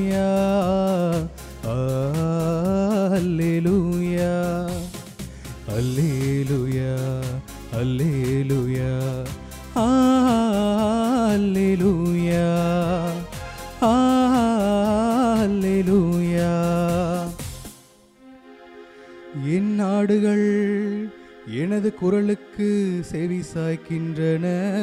அல்லேலூயா அல்லேலூயா அல்லேலூயா அல்லேலூயா அல்லேலூயா என் நாடுகள் எனது குரலுக்கு செவி சாய்க்கின்றன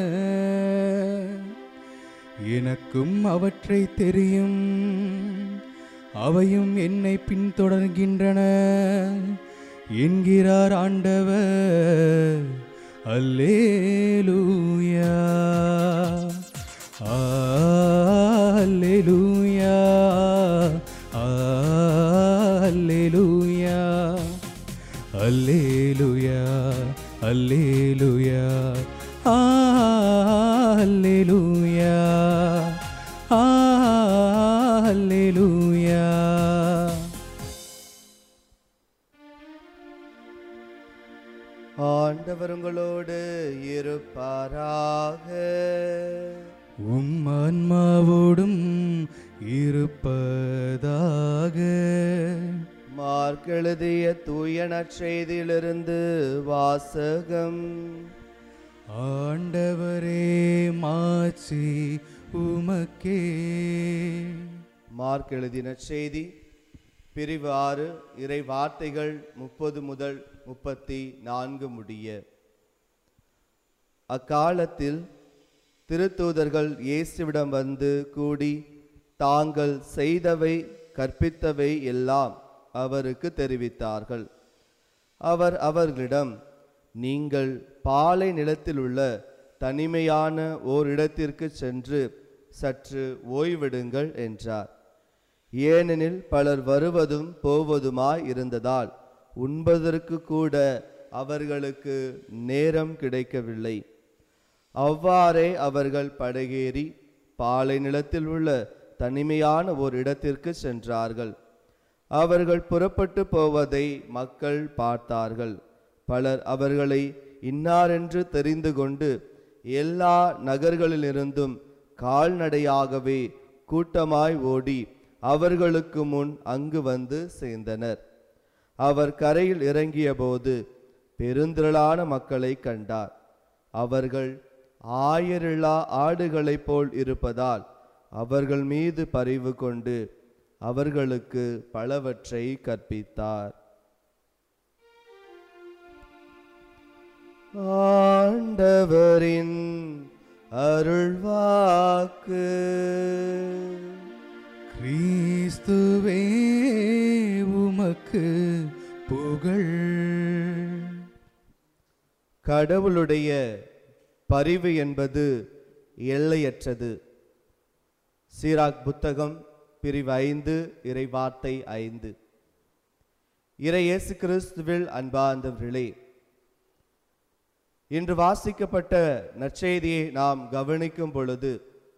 எனக்கும் அவற்றை தெரியும் அவையும் என்னை பின்தொடர்கின்றன என்கிறார் ஆண்டவர் அல்லேலூயா அல்லேலூயா அல்லேலூயா அல்லேலூயா அல்லேலூயா அல்லேலூயா அல்லேலூயா ஆண்டவர் உங்களோடு இருப்பாராக உம் ஆன்மாவோடும் இருப்பதாக மார்க் எழுதிய தூய நற்செய்தியிலிருந்து வாசகம் ஆண்டவரே மாச்சி உமக்கே மார்க் எழுதின செய்தி பிரிவு ஆறு இறை வார்த்தைகள் முப்பது முதல் முப்பத்தி நான்கு முடிய அக்காலத்தில் திருத்தூதர்கள் இயேசுவிடம் வந்து கூடி தாங்கள் செய்தவை கற்பித்தவை எல்லாம் அவருக்கு தெரிவித்தார்கள் அவர் அவர்களிடம் நீங்கள் பாலை நிலத்தில் உள்ள தனிமையான ஓரிடத்திற்கு சென்று சற்று ஓய்விடுங்கள் என்றார் ஏனெனில் பலர் வருவதும் போவதுமாய் இருந்ததால் உண்பதற்கு கூட அவர்களுக்கு நேரம் கிடைக்கவில்லை அவ்வாறே அவர்கள் படகேறி பாலை நிலத்தில் உள்ள தனிமையான ஒரு இடத்திற்கு சென்றார்கள் அவர்கள் புறப்பட்டு போவதை மக்கள் பார்த்தார்கள் பலர் அவர்களை இன்னாரென்று தெரிந்து கொண்டு எல்லா நகர்களிலிருந்தும் கால்நடையாகவே கூட்டமாய் ஓடி அவர்களுக்கு முன் அங்கு வந்து சேர்ந்தனர் அவர் கரையில் இறங்கியபோது பெருந்திரளான மக்களை கண்டார் அவர்கள் ஆயரில்லா ஆடுகளைப் போல் இருப்பதால் அவர்கள் மீது பரிவு கொண்டு அவர்களுக்கு பலவற்றை கற்பித்தார் ஆண்டவரின் அருள்வாக்கு கிறிஸ்துவே உமக்கு புகழ் கடவுளுடைய பரிவு என்பது எல்லையற்றது சீராக் புத்தகம் பிரிவு ஐந்து இறை வார்த்தை ஐந்து இறை இயேசு கிறிஸ்துவில் அன்பார்ந்தவர்களே இன்று வாசிக்கப்பட்ட நற்செய்தியை நாம் கவனிக்கும் பொழுது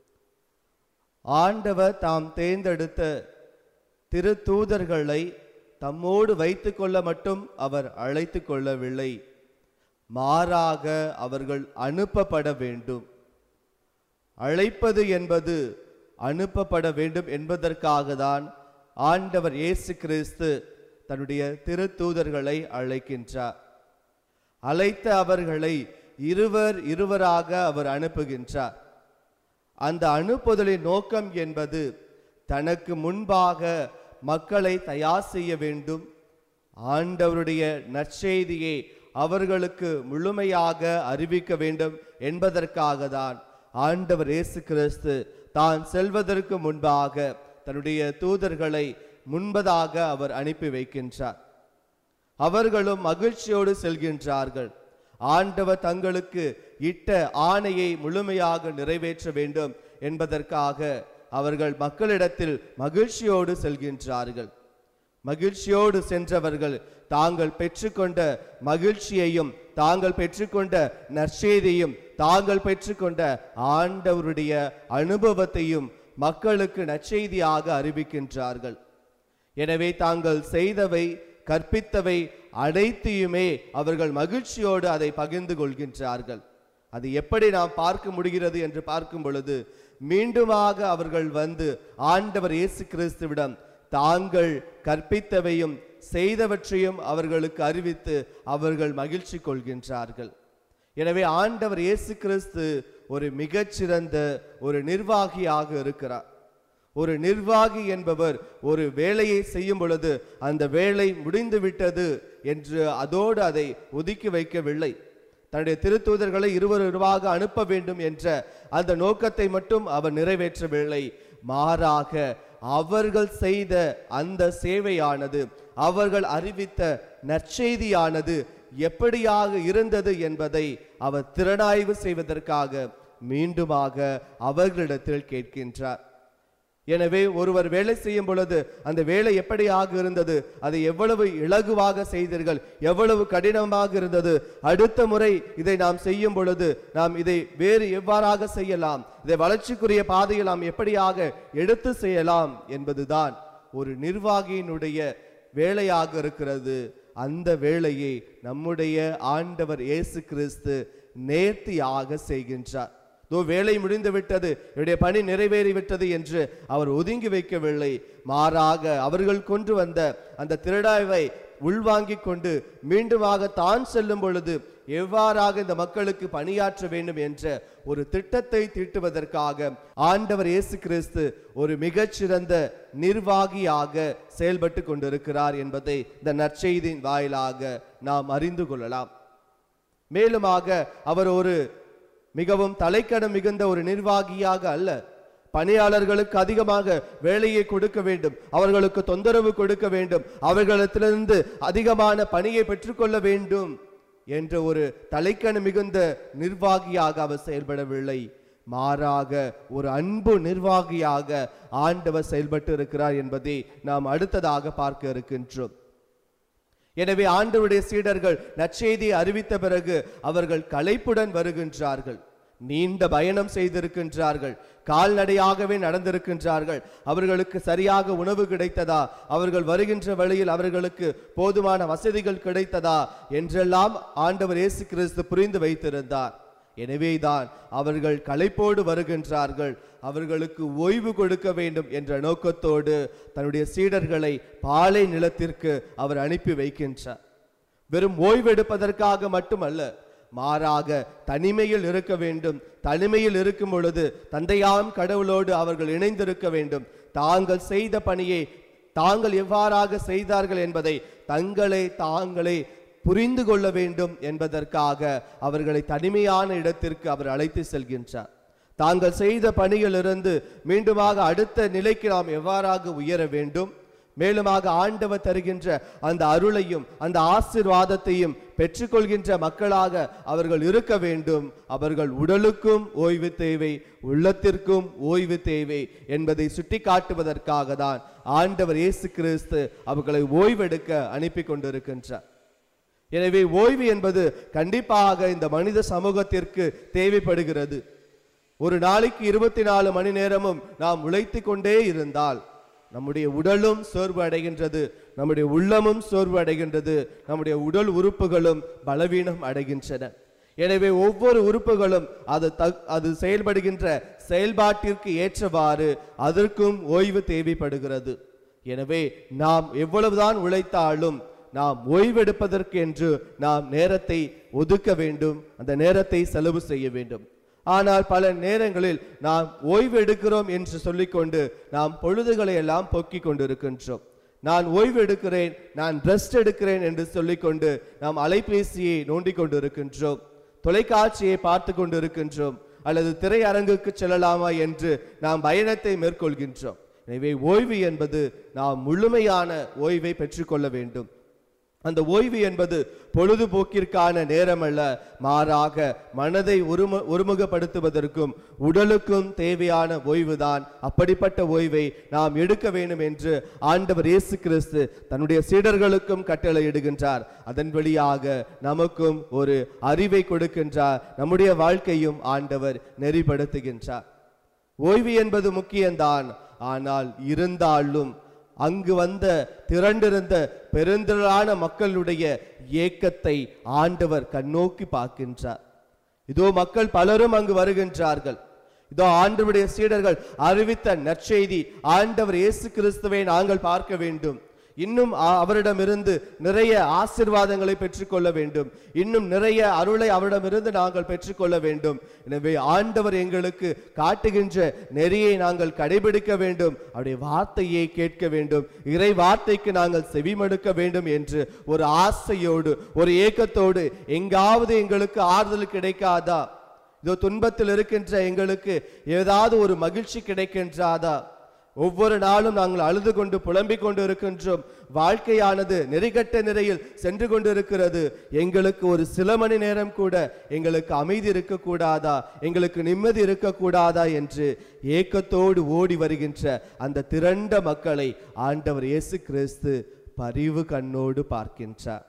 ஆண்டவர் தாம் தேர்ந்தெடுத்த திரு தூதர்களை தம்மோடு வைத்துக்கொள்ள மட்டும் அவர் அழைத்து கொள்ளவில்லை மாறாக அவர்கள் அனுப்பப்பட வேண்டும் அழைப்பது என்பது அனுப்பப்பட வேண்டும் என்பதற்காக தான் ஆண்டவர் இயேசு கிறிஸ்து தன்னுடைய திருத்தூதர்களை அழைக்கின்றார் அழைத்த அவர்களை இருவர் இருவராக அவர் அனுப்புகின்றார் அந்த அனுப்புதலின் நோக்கம் என்பது தனக்கு முன்பாக மக்களை தயார் செய்ய வேண்டும் ஆண்டவருடைய நற்செய்தியை அவர்களுக்கு முழுமையாக அறிவிக்க வேண்டும் என்பதற்காக தான் ஆண்டவர் இயேசு கிறிஸ்து தான் செல்வதற்கு முன்பாக தன்னுடைய தூதர்களை முன்பதாக அவர் அனுப்பி வைக்கின்றார் அவர்களும் மகிழ்ச்சியோடு செல்கின்றார்கள் ஆண்டவர் தங்களுக்கு இட்ட ஆணையை முழுமையாக நிறைவேற்ற வேண்டும் என்பதற்காக அவர்கள் மக்களிடத்தில் மகிழ்ச்சியோடு செல்கின்றார்கள் மகிழ்ச்சியோடு சென்றவர்கள் தாங்கள் பெற்றுக்கொண்ட மகிழ்ச்சியையும் தாங்கள் பெற்றுக்கொண்ட நற்செய்தியும் தாங்கள் பெற்றுக்கொண்ட ஆண்டவருடைய அனுபவத்தையும் மக்களுக்கு நற்செய்தியாக அறிவிக்கின்றார்கள் எனவே தாங்கள் செய்தவை கற்பித்தவை அனைத்தையுமே அவர்கள் மகிழ்ச்சியோடு அதை பகிர்ந்து கொள்கின்றார்கள் அது எப்படி நாம் பார்க்க முடிகிறது என்று பார்க்கும் பொழுது மீண்டுமாக அவர்கள் வந்து ஆண்டவர் இயேசு கிறிஸ்துவிடம் தாங்கள் கற்பித்தவையும் செய்தவற்றையும் அவர்களுக்கு அறிவித்து அவர்கள் மகிழ்ச்சி கொள்கின்றார்கள் எனவே ஆண்டவர் இயேசு கிறிஸ்து ஒரு மிகச்சிறந்த ஒரு நிர்வாகியாக இருக்கிறார் ஒரு நிர்வாகி என்பவர் ஒரு வேலையை செய்யும் பொழுது அந்த வேலை முடிந்து விட்டது என்று அதோடு அதை ஒதுக்கி வைக்கவில்லை தன்னுடைய திருத்தூதர்களை இருவர் இருவாக அனுப்ப வேண்டும் என்ற அந்த நோக்கத்தை மட்டும் அவர் நிறைவேற்றவில்லை மாறாக அவர்கள் செய்த அந்த சேவையானது அவர்கள் அறிவித்த நற்செய்தியானது எப்படியாக இருந்தது என்பதை அவர் திறனாய்வு செய்வதற்காக மீண்டுமாக அவர்களிடத்தில் கேட்கின்றார் எனவே ஒருவர் வேலை செய்யும் பொழுது அந்த வேலை எப்படியாக இருந்தது அதை எவ்வளவு இலகுவாக செய்தீர்கள் எவ்வளவு கடினமாக இருந்தது அடுத்த முறை இதை நாம் செய்யும் பொழுது நாம் இதை வேறு எவ்வாறாக செய்யலாம் இதை வளர்ச்சிக்குரிய பாதையில் நாம் எப்படியாக எடுத்து செய்யலாம் என்பதுதான் ஒரு நிர்வாகியினுடைய வேலையாக இருக்கிறது அந்த வேலையை நம்முடைய ஆண்டவர் இயேசு கிறிஸ்து நேர்த்தியாக செய்கின்றார் தோ வேலை முடிந்து விட்டது என்னுடைய பணி நிறைவேறிவிட்டது என்று அவர் ஒதுங்கி வைக்கவில்லை மாறாக அவர்கள் கொண்டு வந்த அந்த திருடாய்வை உள்வாங்கிக் கொண்டு மீண்டுமாக தான் செல்லும் பொழுது எவ்வாறாக இந்த மக்களுக்கு பணியாற்ற வேண்டும் என்ற ஒரு திட்டத்தை தீட்டுவதற்காக ஆண்டவர் இயேசு கிறிஸ்து ஒரு மிகச்சிறந்த நிர்வாகியாக செயல்பட்டு கொண்டிருக்கிறார் என்பதை இந்த நற்செய்தியின் வாயிலாக நாம் அறிந்து கொள்ளலாம் மேலுமாக அவர் ஒரு மிகவும் தலைக்கணம் மிகுந்த ஒரு நிர்வாகியாக அல்ல பணியாளர்களுக்கு அதிகமாக வேலையை கொடுக்க வேண்டும் அவர்களுக்கு தொந்தரவு கொடுக்க வேண்டும் அவர்களிடத்திலிருந்து அதிகமான பணியை பெற்றுக்கொள்ள வேண்டும் என்ற ஒரு தலைக்கணம் மிகுந்த நிர்வாகியாக அவர் செயல்படவில்லை மாறாக ஒரு அன்பு நிர்வாகியாக ஆண்டவர் செயல்பட்டு இருக்கிறார் என்பதை நாம் அடுத்ததாக பார்க்க இருக்கின்றோம் எனவே ஆண்டவருடைய சீடர்கள் நற்செய்தியை அறிவித்த பிறகு அவர்கள் களைப்புடன் வருகின்றார்கள் நீண்ட பயணம் செய்திருக்கின்றார்கள் கால்நடையாகவே நடந்திருக்கின்றார்கள் அவர்களுக்கு சரியாக உணவு கிடைத்ததா அவர்கள் வருகின்ற வழியில் அவர்களுக்கு போதுமான வசதிகள் கிடைத்ததா என்றெல்லாம் ஆண்டவர் இயேசு கிறிஸ்து புரிந்து வைத்திருந்தார் எனவேதான் அவர்கள் களைப்போடு வருகின்றார்கள் அவர்களுக்கு ஓய்வு கொடுக்க வேண்டும் என்ற நோக்கத்தோடு தன்னுடைய சீடர்களை பாலை நிலத்திற்கு அவர் அனுப்பி வைக்கின்றார் வெறும் ஓய்வெடுப்பதற்காக மட்டுமல்ல மாறாக தனிமையில் இருக்க வேண்டும் தனிமையில் இருக்கும் பொழுது தந்தையாம் கடவுளோடு அவர்கள் இணைந்திருக்க வேண்டும் தாங்கள் செய்த பணியை தாங்கள் எவ்வாறாக செய்தார்கள் என்பதை தங்களை தாங்களே புரிந்து கொள்ள வேண்டும் என்பதற்காக அவர்களை தனிமையான இடத்திற்கு அவர் அழைத்து செல்கின்றார் தாங்கள் செய்த பணியிலிருந்து மீண்டுமாக அடுத்த நிலைக்கு நாம் எவ்வாறாக உயர வேண்டும் மேலுமாக ஆண்டவர் தருகின்ற அந்த அருளையும் அந்த ஆசிர்வாதத்தையும் பெற்றுக்கொள்கின்ற மக்களாக அவர்கள் இருக்க வேண்டும் அவர்கள் உடலுக்கும் ஓய்வு தேவை உள்ளத்திற்கும் ஓய்வு தேவை என்பதை சுட்டிக்காட்டுவதற்காக தான் ஆண்டவர் இயேசு கிறிஸ்து அவர்களை ஓய்வெடுக்க அனுப்பி கொண்டிருக்கின்றார் எனவே ஓய்வு என்பது கண்டிப்பாக இந்த மனித சமூகத்திற்கு தேவைப்படுகிறது ஒரு நாளைக்கு இருபத்தி நாலு மணி நேரமும் நாம் உழைத்து கொண்டே இருந்தால் நம்முடைய உடலும் சோர்வு அடைகின்றது நம்முடைய உள்ளமும் சோர்வு அடைகின்றது நம்முடைய உடல் உறுப்புகளும் பலவீனம் அடைகின்றன எனவே ஒவ்வொரு உறுப்புகளும் அது தக் அது செயல்படுகின்ற செயல்பாட்டிற்கு ஏற்றவாறு அதற்கும் ஓய்வு தேவைப்படுகிறது எனவே நாம் எவ்வளவுதான் உழைத்தாலும் நாம் ஓய்வெடுப்பதற்கு என்று நாம் நேரத்தை ஒதுக்க வேண்டும் அந்த நேரத்தை செலவு செய்ய வேண்டும் ஆனால் பல நேரங்களில் நாம் ஓய்வு எடுக்கிறோம் என்று சொல்லிக்கொண்டு நாம் பொழுதுகளை எல்லாம் போக்கிக் கொண்டிருக்கின்றோம் நான் ஓய்வு எடுக்கிறேன் நான் ரெஸ்ட் எடுக்கிறேன் என்று சொல்லிக்கொண்டு நாம் அலைபேசியை நோண்டிக் கொண்டிருக்கின்றோம் தொலைக்காட்சியை பார்த்து கொண்டிருக்கின்றோம் அல்லது திரையரங்குக்கு செல்லலாமா என்று நாம் பயணத்தை மேற்கொள்கின்றோம் எனவே ஓய்வு என்பது நாம் முழுமையான ஓய்வை பெற்றுக்கொள்ள வேண்டும் அந்த ஓய்வு என்பது பொழுதுபோக்கிற்கான நேரமல்ல மாறாக மனதை ஒருமு ஒருமுகப்படுத்துவதற்கும் உடலுக்கும் தேவையான ஓய்வுதான் அப்படிப்பட்ட ஓய்வை நாம் எடுக்க வேண்டும் என்று ஆண்டவர் இயேசு கிறிஸ்து தன்னுடைய சீடர்களுக்கும் கட்டளையிடுகின்றார் அதன் வழியாக நமக்கும் ஒரு அறிவை கொடுக்கின்றார் நம்முடைய வாழ்க்கையும் ஆண்டவர் நெறிப்படுத்துகின்றார் ஓய்வு என்பது முக்கியம்தான் ஆனால் இருந்தாலும் அங்கு வந்த திரண்டிருந்த பெருந்திரளான மக்களுடைய ஏக்கத்தை ஆண்டவர் கண்ணோக்கி பார்க்கின்றார் இதோ மக்கள் பலரும் அங்கு வருகின்றார்கள் இதோ ஆண்டவருடைய சீடர்கள் அறிவித்த நற்செய்தி ஆண்டவர் இயேசு கிறிஸ்துவை நாங்கள் பார்க்க வேண்டும் இன்னும் அ- அவரிடமிருந்து நிறைய ஆசிர்வாதங்களை பெற்றுக்கொள்ள வேண்டும் இன்னும் நிறைய அருளை அவரிடமிருந்து நாங்கள் பெற்றுக்கொள்ள வேண்டும் எனவே ஆண்டவர் எங்களுக்கு காட்டுகின்ற நெறியை நாங்கள் கடைபிடிக்க வேண்டும் அவருடைய வார்த்தையை கேட்க வேண்டும் இறை வார்த்தைக்கு நாங்கள் செவிமடுக்க வேண்டும் என்று ஒரு ஆசையோடு ஒரு ஏக்கத்தோடு எங்காவது எங்களுக்கு ஆறுதல் கிடைக்காதா இதோ துன்பத்தில் இருக்கின்ற எங்களுக்கு ஏதாவது ஒரு மகிழ்ச்சி கிடைக்கின்றாதா ஒவ்வொரு நாளும் நாங்கள் அழுது கொண்டு புலம்பிக் கொண்டு இருக்கின்றோம் வாழ்க்கையானது நெறிகட்ட நிறையில் சென்று கொண்டிருக்கிறது எங்களுக்கு ஒரு சில மணி நேரம் கூட எங்களுக்கு அமைதி இருக்கக்கூடாதா எங்களுக்கு நிம்மதி இருக்கக்கூடாதா என்று ஏக்கத்தோடு ஓடி வருகின்ற அந்த திரண்ட மக்களை ஆண்டவர் இயேசு கிறிஸ்து பரிவு கண்ணோடு பார்க்கின்றார்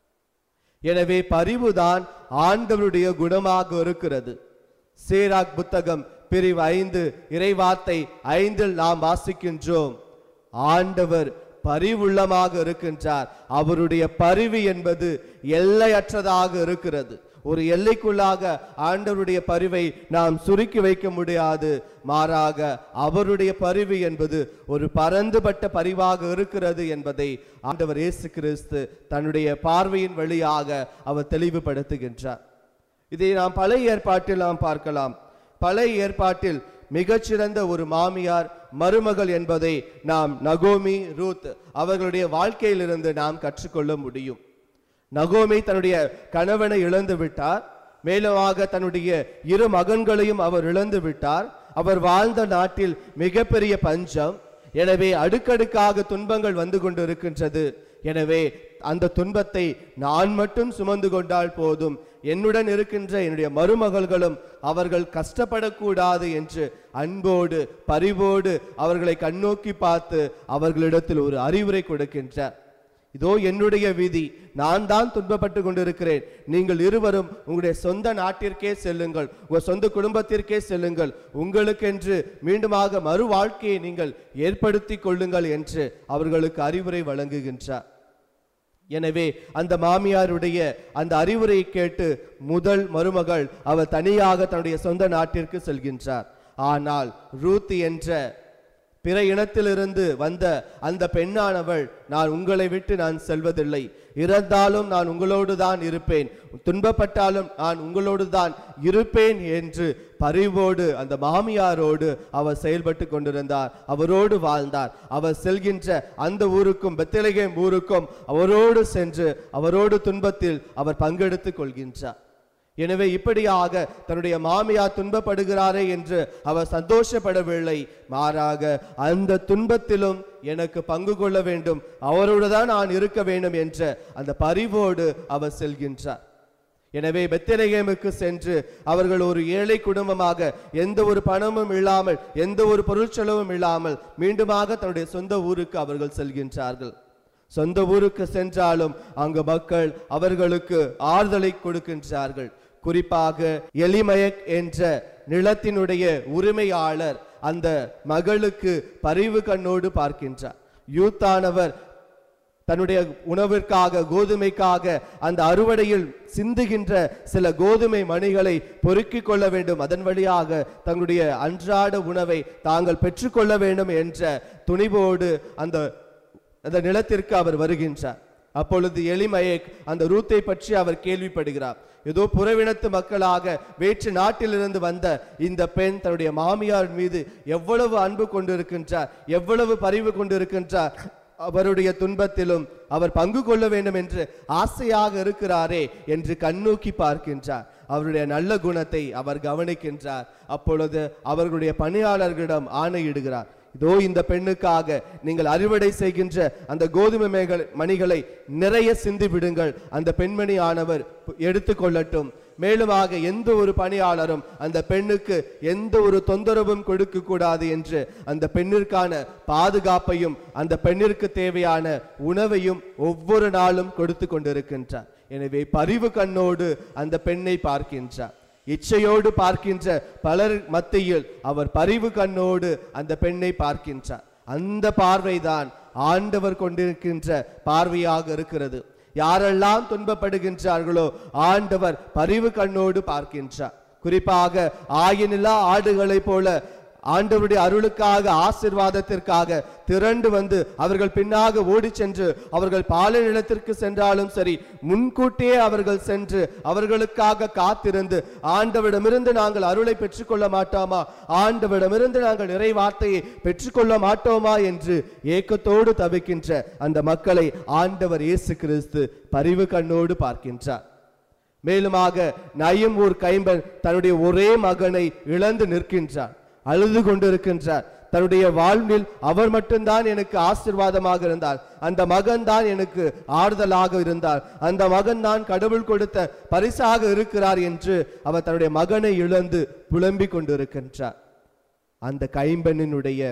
எனவே பரிவுதான் ஆண்டவருடைய குணமாக இருக்கிறது சேராக் புத்தகம் பிரிவு ஐந்து இறைவார்த்தை ஐந்தில் நாம் வாசிக்கின்றோம் ஆண்டவர் பரிவுள்ளமாக இருக்கின்றார் அவருடைய பரிவு என்பது எல்லையற்றதாக இருக்கிறது ஒரு எல்லைக்குள்ளாக ஆண்டவருடைய பரிவை நாம் சுருக்கி வைக்க முடியாது மாறாக அவருடைய பரிவு என்பது ஒரு பரந்துபட்ட பரிவாக இருக்கிறது என்பதை ஆண்டவர் இயேசு கிறிஸ்து தன்னுடைய பார்வையின் வழியாக அவர் தெளிவுபடுத்துகின்றார் இதை நாம் பழைய ஏற்பாட்டில் நாம் பார்க்கலாம் பழைய ஏற்பாட்டில் மிகச்சிறந்த ஒரு மாமியார் மருமகள் என்பதை நாம் நகோமி ரூத் அவர்களுடைய வாழ்க்கையிலிருந்து நாம் கற்றுக்கொள்ள முடியும் நகோமி தன்னுடைய கணவனை இழந்து விட்டார் மேலுமாக தன்னுடைய இரு மகன்களையும் அவர் இழந்து விட்டார் அவர் வாழ்ந்த நாட்டில் மிகப்பெரிய பஞ்சம் எனவே அடுக்கடுக்காக துன்பங்கள் வந்து கொண்டிருக்கின்றது எனவே அந்த துன்பத்தை நான் மட்டும் சுமந்து கொண்டால் போதும் என்னுடன் இருக்கின்ற என்னுடைய மருமகள்களும் அவர்கள் கஷ்டப்படக்கூடாது என்று அன்போடு பரிவோடு அவர்களை கண்ணோக்கி பார்த்து அவர்களிடத்தில் ஒரு அறிவுரை கொடுக்கின்றார் இதோ என்னுடைய விதி நான் தான் துன்பப்பட்டு கொண்டிருக்கிறேன் நீங்கள் இருவரும் உங்களுடைய சொந்த நாட்டிற்கே செல்லுங்கள் உங்கள் சொந்த குடும்பத்திற்கே செல்லுங்கள் உங்களுக்கென்று மீண்டுமாக மறு வாழ்க்கையை நீங்கள் ஏற்படுத்தி கொள்ளுங்கள் என்று அவர்களுக்கு அறிவுரை வழங்குகின்றார் எனவே அந்த மாமியாருடைய அந்த அறிவுரையை கேட்டு முதல் மருமகள் அவர் தனியாக தன்னுடைய சொந்த நாட்டிற்கு செல்கின்றார் ஆனால் ரூத் என்ற பிற இனத்திலிருந்து வந்த அந்த பெண்ணானவள் நான் உங்களை விட்டு நான் செல்வதில்லை இறந்தாலும் நான் உங்களோடு தான் இருப்பேன் துன்பப்பட்டாலும் நான் உங்களோடு தான் இருப்பேன் என்று பரிவோடு அந்த மாமியாரோடு அவர் செயல்பட்டு கொண்டிருந்தார் அவரோடு வாழ்ந்தார் அவர் செல்கின்ற அந்த ஊருக்கும் பெத்தலகேம் ஊருக்கும் அவரோடு சென்று அவரோடு துன்பத்தில் அவர் பங்கெடுத்துக் கொள்கின்றார் எனவே இப்படியாக தன்னுடைய மாமியார் துன்பப்படுகிறாரே என்று அவர் சந்தோஷப்படவில்லை மாறாக அந்த துன்பத்திலும் எனக்கு பங்கு கொள்ள வேண்டும் அவரோடு தான் நான் இருக்க வேண்டும் என்ற அந்த பரிவோடு அவர் செல்கின்றார் எனவே பெத்தலகேமுக்கு சென்று அவர்கள் ஒரு ஏழை குடும்பமாக எந்த ஒரு பணமும் இல்லாமல் எந்த ஒரு பொருட்செலவும் இல்லாமல் மீண்டுமாக தன்னுடைய சொந்த ஊருக்கு அவர்கள் செல்கின்றார்கள் சொந்த ஊருக்கு சென்றாலும் அங்கு மக்கள் அவர்களுக்கு ஆறுதலை கொடுக்கின்றார்கள் குறிப்பாக எலிமயக் என்ற நிலத்தினுடைய உரிமையாளர் அந்த மகளுக்கு பரிவு கண்ணோடு பார்க்கின்றார் யூத்தானவர் தன்னுடைய உணவிற்காக கோதுமைக்காக அந்த அறுவடையில் சிந்துகின்ற சில கோதுமை மணிகளை பொறுக்கிக் கொள்ள வேண்டும் அதன் வழியாக தங்களுடைய அன்றாட உணவை தாங்கள் பெற்றுக்கொள்ள வேண்டும் என்ற துணிவோடு அந்த அந்த நிலத்திற்கு அவர் வருகின்றார் அப்பொழுது எளிமயேக் அந்த ரூத்தை பற்றி அவர் கேள்விப்படுகிறார் ஏதோ புறவினத்து மக்களாக வேற்று நாட்டிலிருந்து வந்த இந்த பெண் தன்னுடைய மாமியார் மீது எவ்வளவு அன்பு கொண்டிருக்கின்றார் எவ்வளவு பரிவு கொண்டிருக்கின்றார் அவருடைய துன்பத்திலும் அவர் பங்கு கொள்ள வேண்டும் என்று ஆசையாக இருக்கிறாரே என்று கண்ணோக்கி பார்க்கின்றார் அவருடைய நல்ல குணத்தை அவர் கவனிக்கின்றார் அப்பொழுது அவர்களுடைய பணியாளர்களிடம் ஆணையிடுகிறார் இதோ இந்த பெண்ணுக்காக நீங்கள் அறுவடை செய்கின்ற அந்த கோதுமை மேகல் மணிகளை நிறைய சிந்தி விடுங்கள் அந்த பெண்மணி ஆனவர் எடுத்துக்கொள்ளட்டும் மேலுமாக எந்த ஒரு பணியாளரும் அந்த பெண்ணுக்கு எந்த ஒரு தொந்தரவும் கொடுக்க கூடாது என்று அந்த பெண்ணிற்கான பாதுகாப்பையும் அந்த பெண்ணிற்கு தேவையான உணவையும் ஒவ்வொரு நாளும் கொடுத்து கொண்டிருக்கின்றார் எனவே பரிவு கண்ணோடு அந்த பெண்ணை பார்க்கின்றார் இச்சையோடு பார்க்கின்ற பலர் மத்தியில் அவர் பரிவு கண்ணோடு அந்த பெண்ணை பார்க்கின்றார் அந்த பார்வைதான் ஆண்டவர் கொண்டிருக்கின்ற பார்வையாக இருக்கிறது யாரெல்லாம் துன்பப்படுகின்றார்களோ ஆண்டவர் பரிவு கண்ணோடு பார்க்கின்றார் குறிப்பாக ஆயனில்லா ஆடுகளைப் போல ஆண்டவருடைய அருளுக்காக ஆசிர்வாதத்திற்காக திரண்டு வந்து அவர்கள் பின்னாக ஓடி சென்று அவர்கள் பாலை நிலத்திற்கு சென்றாலும் சரி முன்கூட்டியே அவர்கள் சென்று அவர்களுக்காக காத்திருந்து ஆண்டவரிடமிருந்து நாங்கள் அருளை பெற்றுக்கொள்ள மாட்டோமா ஆண்டவரிடமிருந்து நாங்கள் நிறைவார்த்தையை பெற்றுக்கொள்ள மாட்டோமா என்று ஏக்கத்தோடு தவிக்கின்ற அந்த மக்களை ஆண்டவர் இயேசு கிறிஸ்து பரிவு கண்ணோடு பார்க்கின்றார் மேலுமாக நயம் ஊர் கைம்பன் தன்னுடைய ஒரே மகனை இழந்து நிற்கின்றார் அழுது கொண்டிருக்கின்றார் தன்னுடைய வாழ்வில் அவர் மட்டும்தான் எனக்கு ஆசிர்வாதமாக இருந்தார் அந்த மகன் தான் எனக்கு ஆறுதலாக இருந்தார் அந்த மகன் தான் கடவுள் கொடுத்த பரிசாக இருக்கிறார் என்று அவர் தன்னுடைய மகனை இழந்து புலம்பிக் கொண்டிருக்கின்றார் அந்த கைம்பெண்ணினுடைய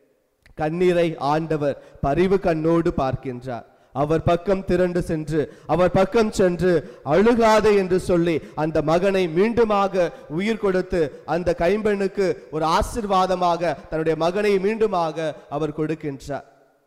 கண்ணீரை ஆண்டவர் பரிவு கண்ணோடு பார்க்கின்றார் அவர் பக்கம் திரண்டு சென்று அவர் பக்கம் சென்று அழுகாதே என்று சொல்லி அந்த மகனை மீண்டுமாக உயிர் கொடுத்து அந்த கைம்பெண்ணுக்கு ஒரு ஆசிர்வாதமாக தன்னுடைய மகனை மீண்டுமாக அவர் கொடுக்கின்றார்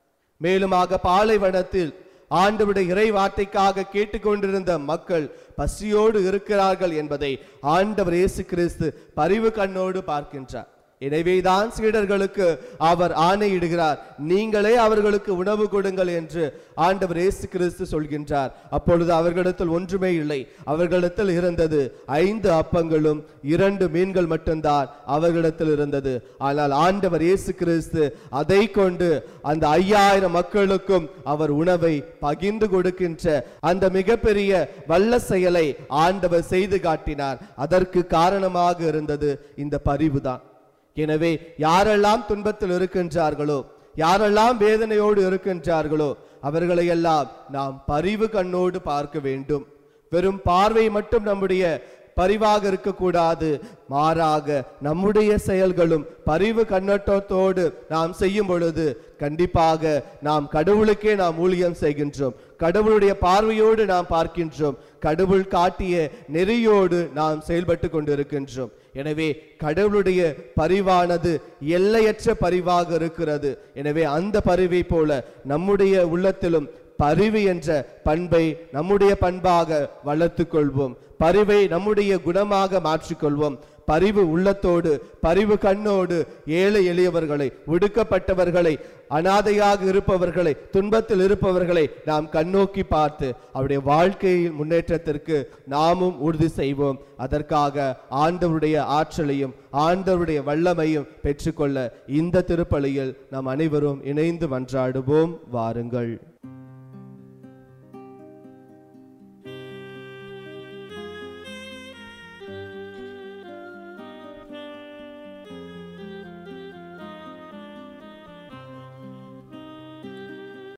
மேலுமாக பாலைவனத்தில் ஆண்டவருடைய இறை வார்த்தைக்காக கேட்டுக்கொண்டிருந்த மக்கள் பசியோடு இருக்கிறார்கள் என்பதை ஆண்டவர் இயேசு கிறிஸ்து பரிவு கண்ணோடு பார்க்கின்றார் எனவேதான் சீடர்களுக்கு அவர் ஆணையிடுகிறார் நீங்களே அவர்களுக்கு உணவு கொடுங்கள் என்று ஆண்டவர் இயேசு கிறிஸ்து சொல்கின்றார் அப்பொழுது அவர்களிடத்தில் ஒன்றுமே இல்லை அவர்களிடத்தில் இருந்தது ஐந்து அப்பங்களும் இரண்டு மீன்கள் மட்டும்தான் அவர்களிடத்தில் இருந்தது ஆனால் ஆண்டவர் இயேசு கிறிஸ்து அதை கொண்டு அந்த ஐயாயிரம் மக்களுக்கும் அவர் உணவை பகிர்ந்து கொடுக்கின்ற அந்த மிகப்பெரிய வல்ல செயலை ஆண்டவர் செய்து காட்டினார் அதற்கு காரணமாக இருந்தது இந்த பரிவுதான் எனவே யாரெல்லாம் துன்பத்தில் இருக்கின்றார்களோ யாரெல்லாம் வேதனையோடு இருக்கின்றார்களோ அவர்களையெல்லாம் நாம் பரிவு கண்ணோடு பார்க்க வேண்டும் வெறும் பார்வை மட்டும் நம்முடைய பரிவாக இருக்கக்கூடாது மாறாக நம்முடைய செயல்களும் பரிவு கண்ணோட்டத்தோடு நாம் செய்யும் பொழுது கண்டிப்பாக நாம் கடவுளுக்கே நாம் ஊழியம் செய்கின்றோம் கடவுளுடைய பார்வையோடு நாம் பார்க்கின்றோம் கடவுள் காட்டிய நெறியோடு நாம் செயல்பட்டு கொண்டிருக்கின்றோம் எனவே கடவுளுடைய பரிவானது எல்லையற்ற பரிவாக இருக்கிறது எனவே அந்த பரிவை போல நம்முடைய உள்ளத்திலும் பரிவு என்ற பண்பை நம்முடைய பண்பாக வளர்த்துக் கொள்வோம் பரிவை நம்முடைய குணமாக மாற்றிக்கொள்வோம் பரிவு உள்ளத்தோடு பரிவு கண்ணோடு ஏழை எளியவர்களை ஒடுக்கப்பட்டவர்களை அனாதையாக இருப்பவர்களை துன்பத்தில் இருப்பவர்களை நாம் கண்ணோக்கி பார்த்து அவருடைய வாழ்க்கையின் முன்னேற்றத்திற்கு நாமும் உறுதி செய்வோம் அதற்காக ஆண்டவருடைய ஆற்றலையும் ஆண்டவருடைய வல்லமையும் பெற்றுக்கொள்ள இந்த திருப்பலியில் நாம் அனைவரும் இணைந்து மன்றாடுவோம் வாருங்கள்